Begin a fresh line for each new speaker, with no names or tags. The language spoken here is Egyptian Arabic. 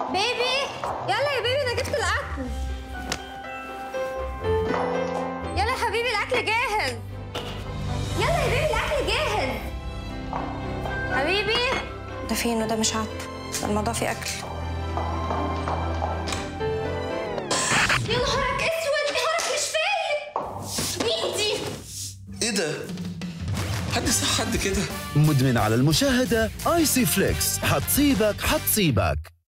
بيبي يلا يا بيبي انا جبت الاكل يلا يا حبيبي الاكل جاهز يلا يا بيبي الاكل جاهز حبيبي
ده فين وده مش عارف الموضوع فيه اكل
يا نهارك اسود يا نهارك مش فايق مين دي
ايه ده؟ حد صح حد كده؟
مدمن على المشاهدة آي سي فليكس حتصيبك حتصيبك